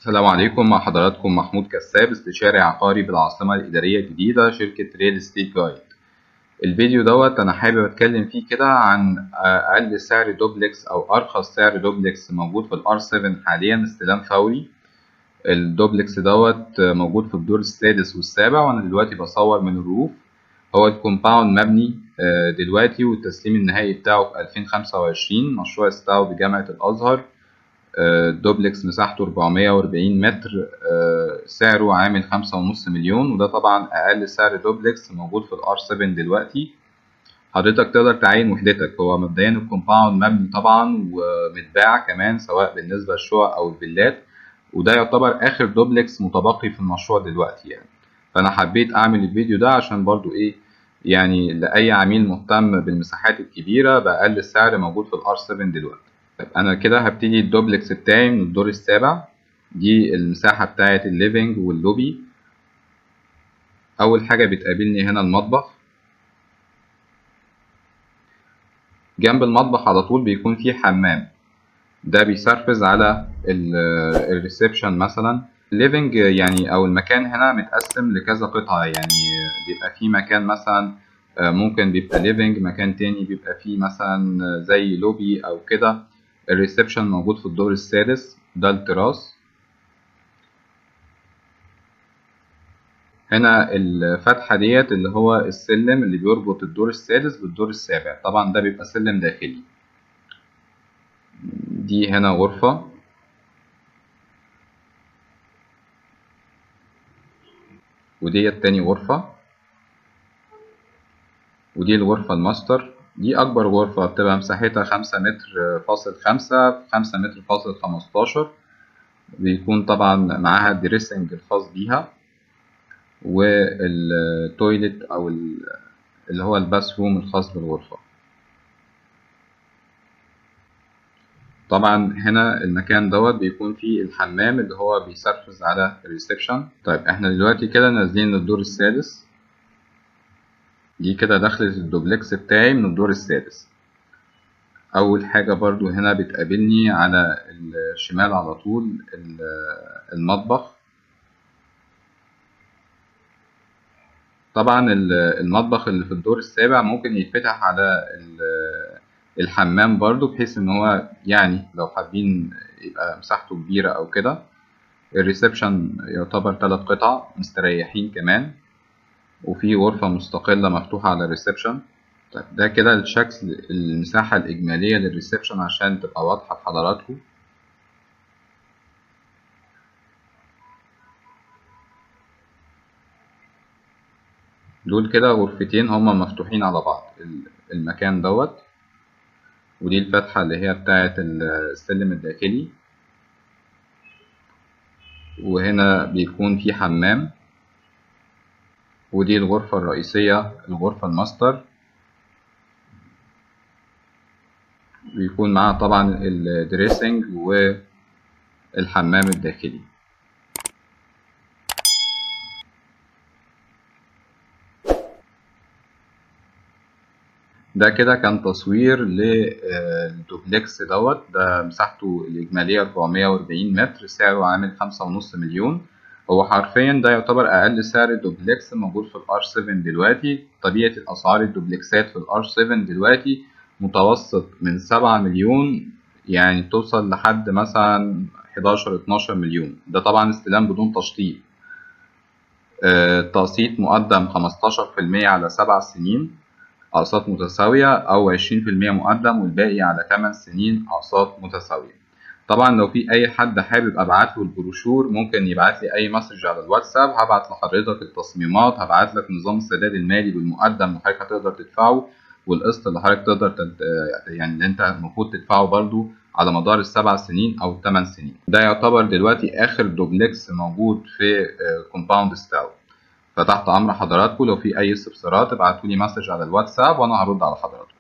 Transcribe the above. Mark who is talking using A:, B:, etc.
A: السلام عليكم مع حضراتكم محمود كساب استشاري عقاري بالعاصمة الإدارية الجديدة شركة ريل ستيت جايد الفيديو دوت أنا حابب أتكلم فيه كده عن أقل سعر دوبلكس أو أرخص سعر دوبلكس موجود في الار 7 حاليا استلام فوري الدوبلكس دوت موجود في الدور السادس والسابع وأنا دلوقتي بصور من الروف هو الكومباوند مبني دلوقتي والتسليم النهائي بتاعه في 2025 مشروع استاو بجامعة الأزهر دوبلكس مساحته 440 متر سعره عامل خمسة ونص مليون وده طبعا أقل سعر دوبلكس موجود في الار 7 دلوقتي حضرتك تقدر تعين وحدتك هو مبدئيا الكومباوند مبني طبعا ومتباع كمان سواء بالنسبة للشقق أو الفيلات وده يعتبر آخر دوبلكس متبقي في المشروع دلوقتي يعني فأنا حبيت أعمل الفيديو ده عشان برضو إيه يعني لأي عميل مهتم بالمساحات الكبيرة بأقل سعر موجود في الار 7 دلوقتي طيب انا كده هبتدي الدوبلكس بتاعي من الدور السابع دي المساحة بتاعة الليفينج واللوبي اول حاجة بتقابلني هنا المطبخ جنب المطبخ على طول بيكون فيه حمام ده بيسرفز على الريسبشن مثلا الليفينج يعني او المكان هنا متقسم لكذا قطعة يعني بيبقى فيه مكان مثلا ممكن بيبقى ليفينج مكان تاني بيبقى فيه مثلا زي لوبي او كده الريسبشن موجود في الدور السادس ده التراس هنا الفتحة ديت اللي هو السلم اللي بيربط الدور السادس بالدور السابع طبعا ده بيبقى سلم داخلي دي هنا غرفة وديت تاني غرفة ودي الغرفة الماستر دي أكبر غرفة بتبقى مساحتها خمسة متر فاصل خمسة خمسة متر فاصل خمستاشر بيكون طبعا معاها الدريسنج الخاص بيها والتويلت أو اللي هو الباث روم الخاص بالغرفة طبعا هنا المكان دوت بيكون فيه الحمام اللي هو بيسرفز على الريسبشن طيب احنا دلوقتي كده نازلين للدور السادس دي كده دخلت الدوبلكس بتاعي من الدور السادس اول حاجة برضو هنا بتقابلني على الشمال على طول المطبخ طبعا المطبخ اللي في الدور السابع ممكن يتفتح على الحمام برضو بحيث ان هو يعني لو حابين يبقى مساحته كبيرة او كده الريسبشن يعتبر تلات قطع مستريحين كمان وفي غرفة مستقلة مفتوحة على الريسبشن طيب ده كده الشكل المساحة الإجمالية للريسبشن عشان تبقى واضحة لحضراتكم دول كده غرفتين هما مفتوحين على بعض المكان دوت ودي الفتحة اللي هي بتاعة السلم الداخلي وهنا بيكون في حمام ودي الغرفة الرئيسية الغرفة الماستر بيكون معاها طبعا الدريسنج والحمام الداخلي ده كده كان تصوير للدوبلكس دوت ده مساحته الإجمالية 440 متر سعره عامل خمسة ونص مليون هو حرفيا ده يعتبر اقل سعر دوبلكس موجود في الار 7 دلوقتي طبيعه الاسعار الدوبلكسات في الار 7 دلوقتي متوسط من 7 مليون يعني توصل لحد مثلا 11 12 مليون ده طبعا استلام بدون تشطيب التقسيط مقدم 15% على 7 سنين اقساط متساويه او 20% مقدم والباقي على 8 سنين اقساط متساويه طبعا لو في اي حد حابب ابعت له البروشور ممكن يبعت لي اي مسج على الواتساب هبعت لحضرتك التصميمات هبعت لك نظام السداد المالي بالمقدم اللي حضرتك هتقدر تدفعه والقسط اللي حضرتك تقدر تلت... يعني اللي انت المفروض تدفعه برضو على مدار السبع سنين او الثمان سنين ده يعتبر دلوقتي اخر دوبلكس موجود في كومباوند ستاو فتحت امر حضراتكم لو في اي استفسارات ابعتوا لي مسج على الواتساب وانا هرد على حضراتكم